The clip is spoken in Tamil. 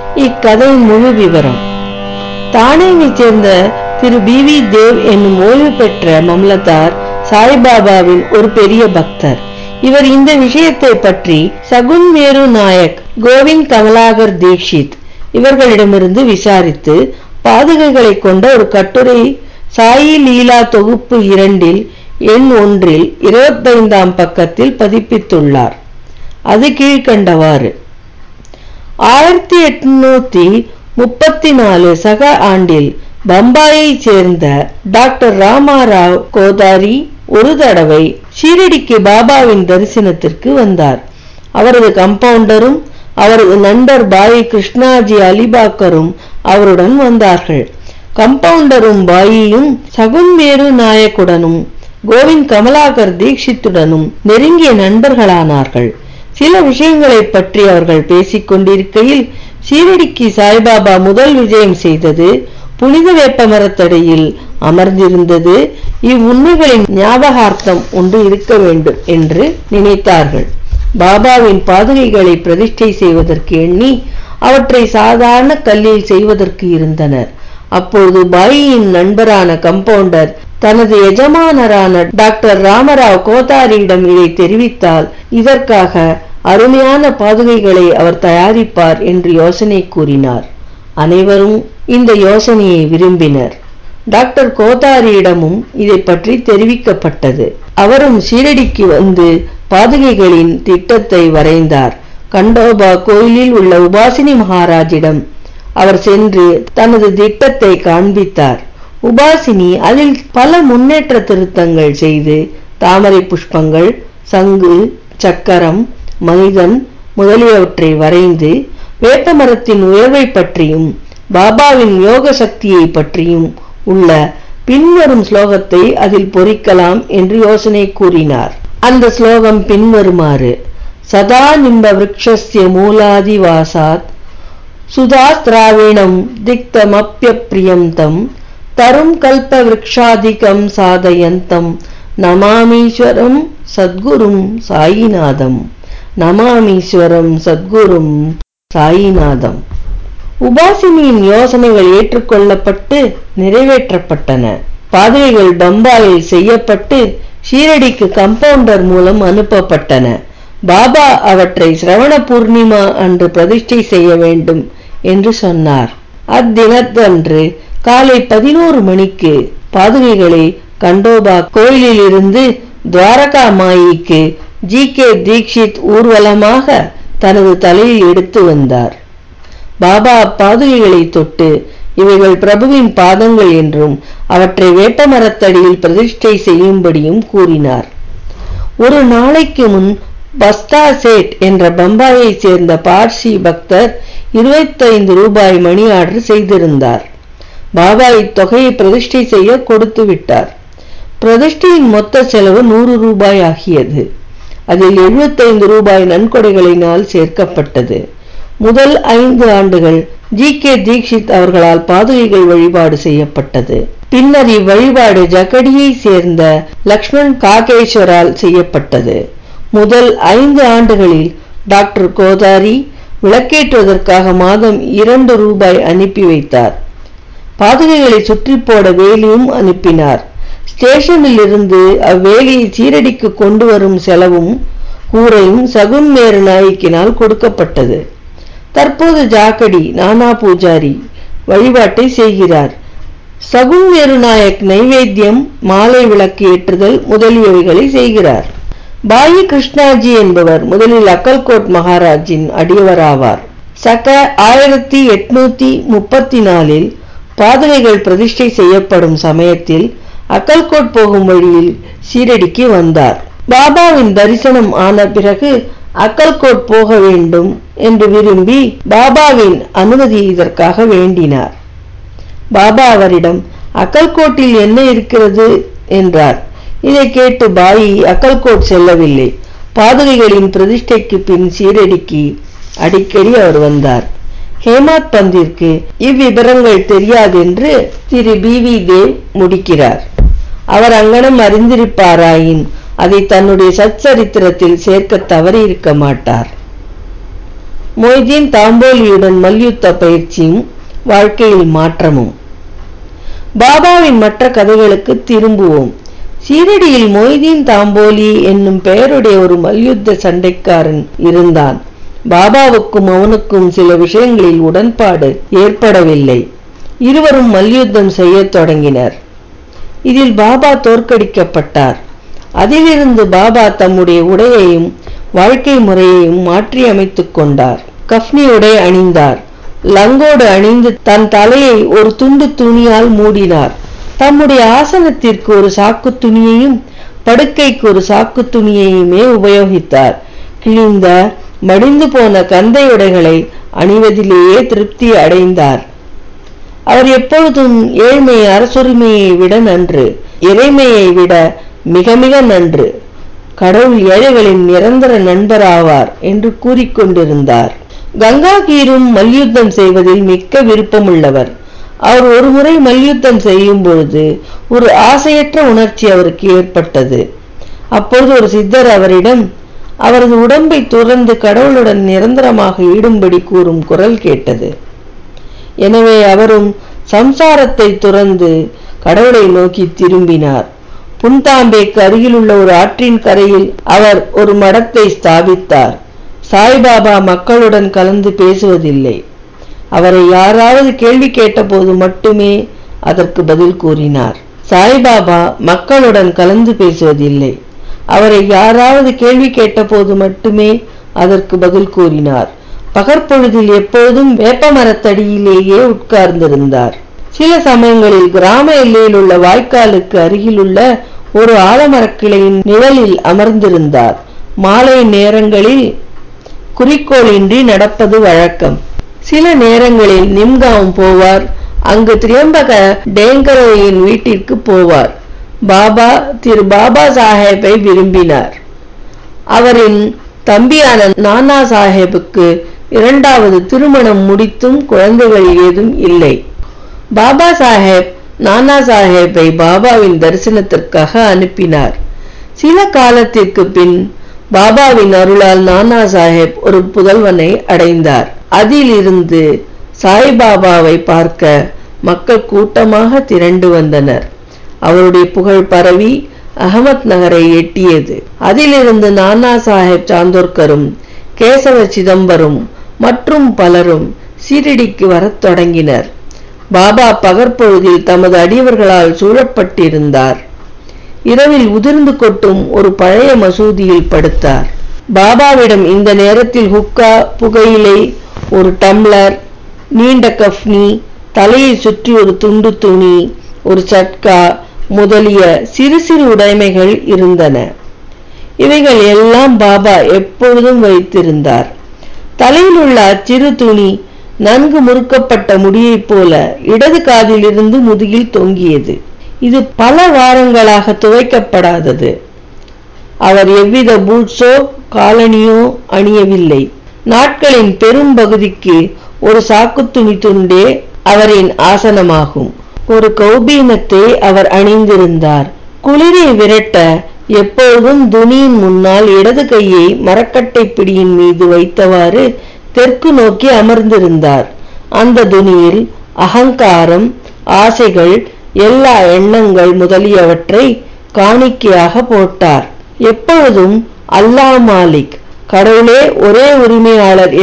இக்கதையின் முழு விவரம் தானேவைச் சேர்ந்த திரு பி வி தேவ் என்னும் ஓய்வு பெற்ற மம்லதார் சாய்பாபாவின் ஒரு பெரிய பக்தர் இவர் இந்த விஷயத்தை பற்றி சகுன் மேரு நாயக் கோவிந்த் கமலாகர் தீக்ஷித் இவர்களிடமிருந்து விசாரித்து பாதுகைகளை கொண்ட ஒரு கட்டுரை சாயி லீலா தொகுப்பு இரண்டில் எண் ஒன்றில் இருபத்தைந்தாம் பக்கத்தில் பதிப்பித்துள்ளார் அது கீழ்கண்டவாறு ஆயிரத்தி எட்நூத்தி முப்பத்தி நாலு சக ஆண்டில் பம்பாயைச் சேர்ந்த டாக்டர் ராமாராவ் கோதாரி ஒரு தடவை ஷீரடிக்கு பாபாவின் தரிசனத்திற்கு வந்தார் அவரது கம்பவுண்டரும் அவரது நண்பர் பாய் கிருஷ்ணாஜி அலிபாக்கரும் அவருடன் வந்தார்கள் கம்பவுண்டரும் பாயியும் சகுன்மேரு நாயக்குடனும் கோவிந்த் கமலாகர் தீக்ஷித்துடனும் நெருங்கிய நண்பர்களானார்கள் சில விஷயங்களை பற்றி அவர்கள் பேசிக் கொண்டிருக்கையில் ஷீரடிக்கு சாய்பாபா முதல் விஜயம் செய்தது புனித வேப்ப மரத்தடியில் அமர்ந்திருந்தது இவ்வுண்மைகளின் ஞாபகார்த்தம் ஒன்று இருக்க வேண்டும் என்று நினைத்தார்கள் பாபாவின் பாதுகைகளை பிரதிஷ்டை செய்வதற்கு எண்ணி அவற்றை சாதாரண கல்லில் செய்வதற்கு இருந்தனர் அப்போது பாயியின் நண்பரான கம்பவுண்டர் தனது எஜமானரான டாக்டர் ராமராவ் கோதாரியிடம் இதை தெரிவித்தால் இதற்காக அருமையான பாதுகைகளை அவர் தயாரிப்பார் என்று யோசனை கூறினார் அனைவரும் இந்த யோசனையை விரும்பினர் டாக்டர் கோதாரியிடமும் இதை பற்றி தெரிவிக்கப்பட்டது அவரும் ஷீரடிக்கு வந்து பாதுகைகளின் திட்டத்தை வரைந்தார் கண்டோபா கோயிலில் உள்ள உபாசினி மகாராஜிடம் அவர் சென்று தனது திட்டத்தை காண்பித்தார் உபாசினி அதில் பல முன்னேற்ற திருத்தங்கள் செய்து தாமரை புஷ்பங்கள் சங்கு சக்கரம் மனிதன் முதலியவற்றை வரைந்து வேப்பமரத்தின் உயர்வை பற்றியும் பாபாவின் யோக சக்தியை பற்றியும் உள்ள பின்வரும் ஸ்லோகத்தை அதில் பொறிக்கலாம் என்று யோசனை கூறினார் அந்த ஸ்லோகம் பின்வருமாறு சதா நிம்ப விரக்ஷஸ்ய மூலாதிவாசாத் சுதாஸ்திராவிணம் திக்தமப்பியப்பிரியந்தம் தரும் கல்ப விரக்ஷாதிகம் சாதயந்தம் நமாமீஸ்வரம் சத்குரும் சாயிநாதம் நமாமீஸ்வரம் சத்குரும் சாயிநாதம் உபாசினியின் யோசனைகள் ஏற்றுக்கொள்ளப்பட்டு நிறைவேற்றப்பட்டன பாதுகைகள் பம்பாயில் செய்யப்பட்டு ஷீரடிக்கு கம்பவுண்டர் மூலம் அனுப்பப்பட்டன பாபா அவற்றை சிரவண பூர்ணிமா அன்று பிரதிஷ்டை செய்ய வேண்டும் என்று சொன்னார் அத்தினத்தன்று காலை பதினோரு மணிக்கு பாதுகைகளை கண்டோபா கோயிலில் இருந்து துவாரகா மாயிக்கு ஜி கே தீக்ஷித் ஊர்வலமாக தனது தலையில் எடுத்து வந்தார் பாபா அப்பாதுகைகளை தொட்டு இவைகள் பிரபுவின் பாதங்கள் என்றும் அவற்றை வேப்ப மரத்தடியில் பிரதிஷ்டை செய்யும்படியும் கூறினார் ஒரு நாளைக்கு முன் பஸ்தா சேட் என்ற பம்பாயை சேர்ந்த பார்சி பக்தர் இருபத்தைந்து ரூபாய் மணி ஆர்டர் செய்திருந்தார் பாபா இத்தொகையை பிரதிஷ்டை செய்ய கொடுத்து விட்டார் பிரதிஷ்டையின் மொத்த செலவு நூறு ரூபாய் ஆகியது அதில் எழுபத்தைந்து ரூபாய் நன்கொடைகளினால் சேர்க்கப்பட்டது முதல் ஐந்து ஆண்டுகள் ஜி கே தீக்ஷித் அவர்களால் பாதுகைகள் வழிபாடு செய்யப்பட்டது பின்னர் இவ்வழிபாடு ஜகடியை சேர்ந்த லக்ஷ்மண் காகேஸ்வரால் செய்யப்பட்டது முதல் ஐந்து ஆண்டுகளில் டாக்டர் கோதாரி விளக்கேற்றுவதற்காக மாதம் இரண்டு ரூபாய் அனுப்பி வைத்தார் பாதுகைகளை சுற்றி போட வேலியும் அனுப்பினார் ஸ்டேஷனில் இருந்து அவ்வேலியை சீரடிக்கு கொண்டு வரும் செலவும் கூரையும் சகுன் மேரு நாய்க்கினால் கொடுக்கப்பட்டது தற்போது ஜாக்கடி நானா பூஜாரி வழிபாட்டை செய்கிறார் சகுன் மேரு நாயக் நைவேத்தியம் மாலை விளக்கு ஏற்றுதல் முதலியவைகளை செய்கிறார் பாயி கிருஷ்ணாஜி என்பவர் முதலில் அக்கல்கோட் மகாராஜின் அடியவராவார் சக ஆயிரத்தி எட்நூத்தி முப்பத்தி நாலில் பாதுகைகள் பிரதிஷ்டை செய்யப்படும் சமயத்தில் அக்கல்கோட் போகும் வழியில் சீரடிக்கு வந்தார் பாபாவின் தரிசனம் ஆன பிறகு அக்கல்கோட் போக வேண்டும் என்று விரும்பி பாபாவின் அனுமதி இதற்காக வேண்டினார் பாபா அவரிடம் அக்கல்கோட்டில் என்ன இருக்கிறது என்றார் இதை கேட்டு பாயி அக்கல்கோட் செல்லவில்லை பாதுகைகளின் பிரதிஷ்டைக்கு பின் சீரடிக்கு அடிக்கடி அவர் வந்தார் ஹேமாத் பந்திற்கு இவ்விபரங்கள் தெரியாதென்று திரு பி வி தேவ் முடிக்கிறார் அவர் அங்கனம் அறிந்திருப்பாராயின் அதை தன்னுடைய சச்சரித்திரத்தில் சேர்க்க தவறி இருக்க மாட்டார் மொய்தீன் தாம்போலியுடன் மல்யுத்த பயிற்சியும் வாழ்க்கையில் மாற்றமும் பாபாவின் மற்ற கதைகளுக்கு திரும்புவோம் சீரடியில் மொய்தீன் தாம்போலி என்னும் பெயருடைய ஒரு மல்யுத்த சண்டைக்காரன் இருந்தான் பாபாவுக்கும் அவனுக்கும் சில விஷயங்களில் உடன்பாடு ஏற்படவில்லை இருவரும் மல்யுத்தம் செய்யத் தொடங்கினர் இதில் பாபா தோற்கடிக்கப்பட்டார் அதிலிருந்து பாபா தம்முடைய உடையையும் வாழ்க்கை முறையையும் மாற்றி அமைத்துக் கொண்டார் கஃப்னி உடை அணிந்தார் லங்கோடு அணிந்து தன் தலையை ஒரு துண்டு துணியால் மூடினார் தம்முடைய ஆசனத்திற்கு ஒரு சாக்கு துணியையும் படுக்கைக்கு ஒரு சாக்கு துணியையுமே உபயோகித்தார் கிழிந்த மடிந்து போன கந்தை உடைகளை அணிவதிலேயே திருப்தி அடைந்தார் அவர் எப்பொழுதும் ஏழ்மை அரசுரிமையை விட நன்று இறைமையை விட மிக மிக நன்று கடவுள் ஏழைகளின் நிரந்தர நண்பராவார் என்று கூறிக்கொண்டிருந்தார் கங்காகீரும் மல்யுத்தம் செய்வதில் மிக்க விருப்பமுள்ளவர் அவர் ஒருமுறை மல்யுத்தம் செய்யும் பொழுது ஒரு ஆசையற்ற உணர்ச்சி அவருக்கு ஏற்பட்டது அப்பொழுது ஒரு சித்தர் அவரிடம் அவரது உடம்பை துறந்து கடவுளுடன் நிரந்தரமாக ஈடும்படி கூறும் குரல் கேட்டது எனவே அவரும் சம்சாரத்தை துறந்து கடவுளை நோக்கி திரும்பினார் புன்தாம்பேக்கு அருகிலுள்ள ஒரு ஆற்றின் கரையில் அவர் ஒரு மடத்தை ஸ்தாபித்தார் சாய்பாபா மக்களுடன் கலந்து பேசுவதில்லை அவரை யாராவது கேள்வி கேட்டபோது மட்டுமே அதற்கு பதில் கூறினார் சாய்பாபா மக்களுடன் கலந்து பேசுவதில்லை அவரை யாராவது கேள்வி கேட்டபோது மட்டுமே அதற்கு பதில் கூறினார் பகற்பொழுதில் எப்பொழுதும் வேப்ப மரத்தடியிலேயே உட்கார்ந்திருந்தார் சில சமயங்களில் கிராம எல்லையில் உள்ள வாய்க்காலுக்கு அருகிலுள்ள ஒரு ஆலமரக்கிளையின் நிழலில் அமர்ந்திருந்தார் மாலை நேரங்களில் குறிக்கோளின்றி நடப்பது வழக்கம் சில நேரங்களில் நிம்காம் போவார் அங்கு திரியம்பக டேங்கரோயின் வீட்டிற்கு போவார் பாபா திரு பாபா சாஹேப்பை விரும்பினார் அவரின் தம்பியான நானா சாஹேபுக்கு இரண்டாவது திருமணம் முடித்தும் குழந்தைகள் ஏதும் இல்லை பாபா சாஹேப் நானா சாஹேப்பை பாபாவின் தரிசனத்திற்காக அனுப்பினார் சில காலத்திற்கு பின் பாபாவின் அருளால் நானா சாஹேப் ஒரு புதல்வனை அடைந்தார் அதிலிருந்து சாய்பாபாவை பார்க்க மக்கள் கூட்டமாக திரண்டு வந்தனர் அவருடைய புகழ் பரவி அகமத் நகரை எட்டியது அதிலிருந்து நானா சாஹேப் சாந்தோர்கரும் கேசவ சிதம்பரம் மற்றும் பலரும் சீரடிக்கு வரத் தொடங்கினர் பாபா பகற்பொழுதில் தமது அடியவர்களால் சூழப்பட்டிருந்தார் இரவில் உதிர்ந்து கொட்டும் ஒரு பழைய மசூதியில் படுத்தார் பாபாவிடம் இந்த நேரத்தில் ஹுக்கா புகையிலை ஒரு டம்ளர் நீண்ட கஃப்னி தலையை சுற்றி ஒரு துண்டு துணி ஒரு சட்கா முதலிய சிறு சிறு உடைமைகள் இருந்தன இவைகள் எல்லாம் பாபா எப்பொழுதும் வைத்திருந்தார் தலையில் உள்ள அச்சிறு துணி நன்கு முறுக்கப்பட்ட முடியைப் போல இடது காதிலிருந்து முதுகில் தொங்கியது இது பல வாரங்களாக துவைக்கப்படாதது அவர் எவ்வித பூட்ஸோ காலணியோ அணியவில்லை நாட்களின் பெரும் பகுதிக்கு ஒரு சாக்குத்துணி துண்டே அவரின் ஆசனமாகும் ஒரு கௌபீனத்தை அவர் அணிந்திருந்தார் குளிரை விரட்ட எப்பொழுதும் துணியின் முன்னால் இடது கையை மரக்கட்டை பிடியின் மீது வைத்தவாறு தெற்கு நோக்கி அமர்ந்திருந்தார் அந்த துணியில் அகங்காரம் ஆசைகள் எல்லா எண்ணங்கள் முதலியவற்றை காணிக்கையாக போட்டார் எப்பொழுதும் அல்லாஹ் மாலிக் கடவுளே ஒரே உரிமையாளர்